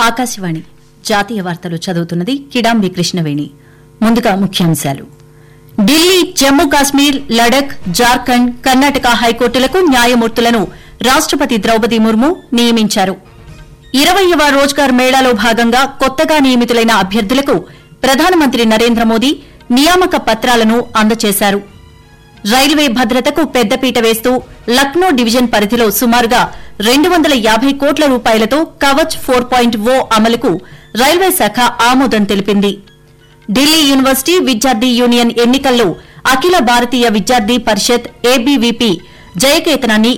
ఆకాశవాణి జాతీయ వార్తలు చదువుతున్నది కిడాంబి కృష్ణవేణి ముందుగా ముఖ్యాంశాలు ఢిల్లీ జమ్మూ కాశ్మీర్ లడక్ జార్ఖండ్ కర్ణాటక హైకోర్టులకు న్యాయమూర్తులను రాష్టపతి ద్రౌపది ముర్ము నియమించారు ఇరవయవ రోజ్గార్ మేళాలో భాగంగా కొత్తగా నియమితులైన అభ్యర్థులకు ప్రధానమంత్రి నరేంద్ర మోదీ నియామక పత్రాలను అందజేశారు రైల్వే భద్రతకు పెద్దపీట వేస్తూ లక్నో డివిజన్ పరిధిలో సుమారుగా రెండు వందల యాభై కోట్ల రూపాయలతో కవచ్ ఫోర్ పాయింట్ ఓ అమలుకు రైల్వే శాఖ ఆమోదం తెలిపింది ఢిల్లీ యూనివర్సిటీ విద్యార్థి యూనియన్ ఎన్నికల్లో అఖిల భారతీయ విద్యార్థి పరిషత్ ఏబీవీపీ జయకేతనాన్ని